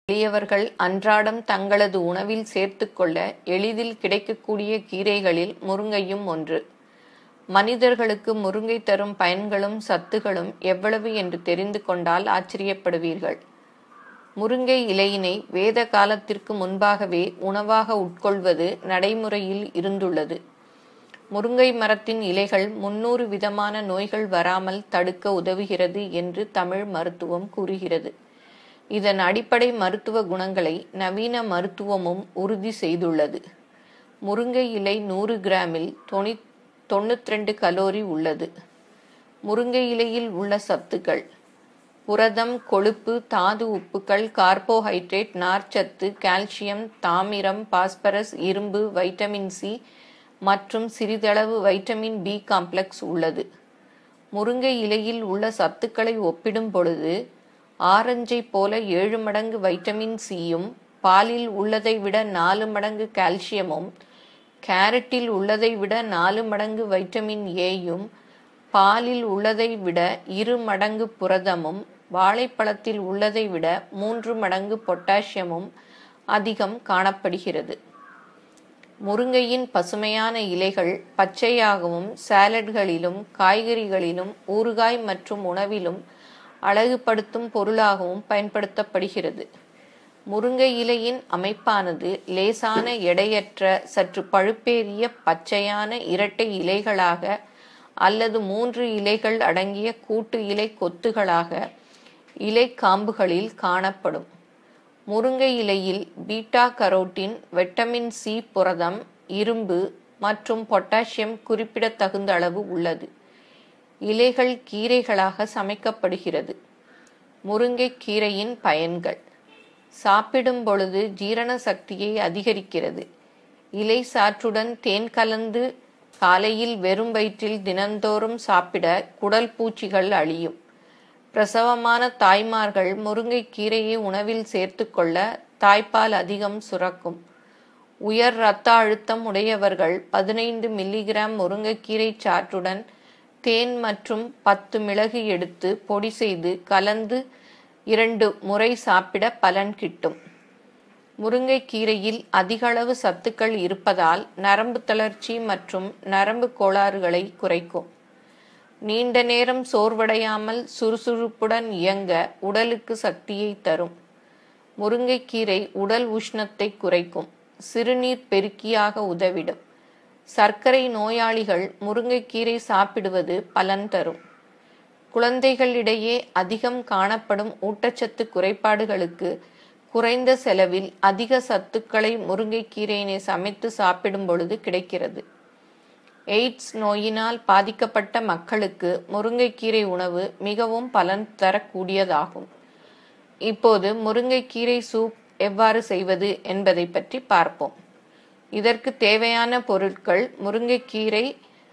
எளியவர்கள் அன்றாடம் தங்களது உணவில் சேர்த்துக்கொள்ள எளிதில் கிடைக்கக்கூடிய கீரைகளில் முருங்கையும் ஒன்று. மனிதர்களுக்கு முருங்கை தரும் பயன்களும் சத்துகளும் எவ்வளவு என்று தெரிந்து கொண்டால் ஆச்சரியப்படுவீர்கள். முருங்கை இலையினை வேத காலத்திற்கு முன்பாகவே உணவாக உட்கொள்வது நடைமுறையில் இருந்துள்ளது. முருங்கை மரத்தின் இலைகள் முன்னூறு விதமான நோய்கள் வராமல் தடுக்க உதவுகிறது என்று தமிழ் மருத்துவம் கூறுகிறது. இதன் அடிப்படை மருத்துவ குணங்களை நவீன மருத்துவமும் உறுதி செய்துள்ளது. முருங்கை இலை நூறு கிராமில் தொண்ணூற்றிரண்டு கலோரி உள்ளது. முருங்கை இலையில் உள்ள சத்துக்கள் புரதம் கொழுப்பு தாது உப்புக்கள் கார்போஹைட்ரேட் நார்ச்சத்து கால்சியம் தாமிரம் பாஸ்பரஸ் இரும்பு வைட்டமின் சி மற்றும் சிறிதளவு வைட்டமின் பி காம்ப்ளக்ஸ் உள்ளது. முருங்கை இலையில் உள்ள சத்துக்களை ஒப்பிடும் பொழுது ஆரஞ்சை போல ஏழு மடங்கு வைட்டமின் சியும் பாலில் உள்ளதை விட நாலு மடங்கு கால்சியமும் கேரட்டில் உள்ளதை விட நாலு மடங்கு வைட்டமின் ஏயும் பாலில் உள்ளதை விட இரு மடங்கு புரதமும் வாழைப்பழத்தில் உள்ளதை விட மூன்று மடங்கு பொட்டாசியமும் அதிகம் காணப்படுகிறது. முருங்கையின் பசுமையான இலைகள் பச்சையாகவும் சாலட்களிலும் காய்கறிகளிலும் ஊறுகாய் மற்றும் உணவிலும் அழகுபடுத்தும் பொருளாகவும் பயன்படுத்தப்படுகிறது. முருங்கை இலையின் அமைப்பானது லேசான எடையற்ற சற்று பழுப்பேறிய பச்சையான இரட்டை இலைகளாக அல்லது மூன்று இலைகள் அடங்கிய கூட்டு இலை கொத்துகளாக இலைக்காம்புகளில் காணப்படும். முருங்கை இலையில் பீட்டா கரோட்டின் வைட்டமின் சி புரதம் இரும்பு மற்றும் பொட்டாசியம் குறிப்பிடத்தகுந்த அளவு உள்ளது. இலைகள் கீரைகளாக சமைக்கப்படுகிறது. முருங்கைக் கீரையின் பயன்கள் சாப்பிடும் பொழுது ஜீரண சக்தியை அதிகரிக்கிறது. இலை சாற்றுடன் தேன் கலந்து காலையில் வெறும் வயிற்றில் தினந்தோறும் சாப்பிட குடல் பூச்சிகள் அழியும். பிரசவமான தாய்மார்கள் முருங்கைக் கீரையை உணவில் சேர்த்துக்கொள்ள தாய்ப்பால் அதிகம் சுரக்கும். உயர் இரத்த அழுத்தம் உடையவர்கள் பதினைந்து மில்லிகிராம் முருங்கைக்கீரை சாற்றுடன் தேன் மற்றும் பத்து மிளகு எடுத்து பொடி செய்து கலந்து இரண்டு முறை சாப்பிட பலன் கிட்டும். முருங்கைக் கீரையில் அதிகளவு சத்துக்கள் இருப்பதால் நரம்பு தளர்ச்சி மற்றும் நரம்பு கோளாறுகளை குறைக்கும். நீண்ட நேரம் சோர்வடையாமல் சுறுசுறுப்புடன் இயங்க உடலுக்கு சக்தியை தரும். முருங்கைக் கீரை உடல் உஷ்ணத்தை குறைக்கும். சிறுநீர் பெருக்கியாக உதவிடும். சர்க்கரை நோயாளிகள் முருங்கைக் கீரை சாப்பிடுவது பலன் தரும். குழந்தைகளிடையே அதிகம் காணப்படும் ஊட்டச்சத்து குறைபாடுகளுக்கு குறைந்த செலவில் அதிக சத்துக்களை முருங்கைக் கீரையினை சமைத்து சாப்பிடும் பொழுது கிடைக்கிறது. எய்ட்ஸ் நோயினால் பாதிக்கப்பட்ட மக்களுக்கு முருங்கைக்கீரை உணவு மிகவும் பலன் தரக்கூடியதாகும். இப்போது முருங்கைக் கீரை சூப் எவ்வாறு செய்வது என்பதை பற்றி பார்ப்போம். இதற்கு தேவையான பொருட்கள் முருங்கைக் கீரை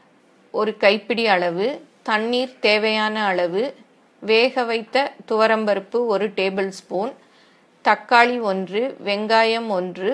ஒரு கைப்பிடி அளவு தண்ணீர் தேவையான அளவு வேக வைத்த துவரம்பருப்பு ஒரு டேபிள் ஸ்பூன் தக்காளி ஒன்று வெங்காயம் ஒன்று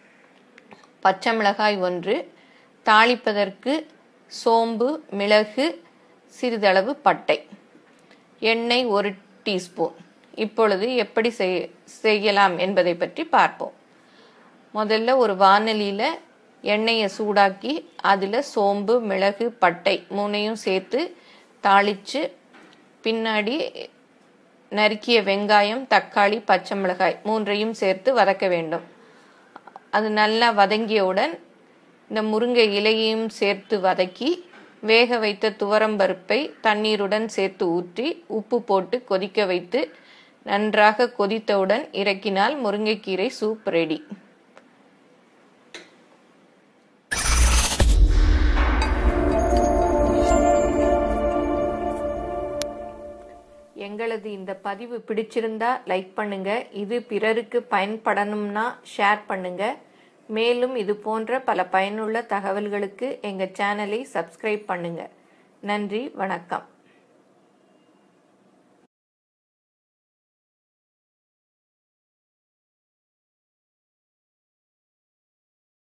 பச்சை மிளகாய் ஒன்று தாளிப்பதற்கு சோம்பு மிளகு சிறிதளவு பட்டை எண்ணெய் ஒரு டீஸ்பூன் இப்பொழுது எப்படி செய்யலாம் என்பதை பற்றி பார்ப்போம். முதல்ல ஒரு வாணலியில் எண்ணெயை சூடாக்கி அதில் சோம்பு மிளகு பட்டை மூணையும் சேர்த்து தாளித்து பின்னாடி நறுக்கிய வெங்காயம் தக்காளி பச்சை மிளகாய் மூன்றையும் சேர்த்து வதக்க வேண்டும். அது நல்லா வதங்கியவுடன் இந்த முருங்கை இலையையும் சேர்த்து வதக்கி வேக வைத்த துவரம்பருப்பை தண்ணீருடன் சேர்த்து ஊற்றி உப்பு போட்டு கொதிக்க வைத்து நன்றாக கொதித்தவுடன் இறக்கினால் முருங்கைக்கீரை சூப் ரெடி. எங்களது இந்த பதிவு பிடிச்சிருந்தா லைக் பண்ணுங்க. இது பிறருக்கு பயன்படணும்னா ஷேர் பண்ணுங்க. மேலும் இது போன்ற பல பயனுள்ள தகவல்களுக்கு எங்க சேனலை சப்ஸ்கிரைப் பண்ணுங்க. நன்றி வணக்கம்.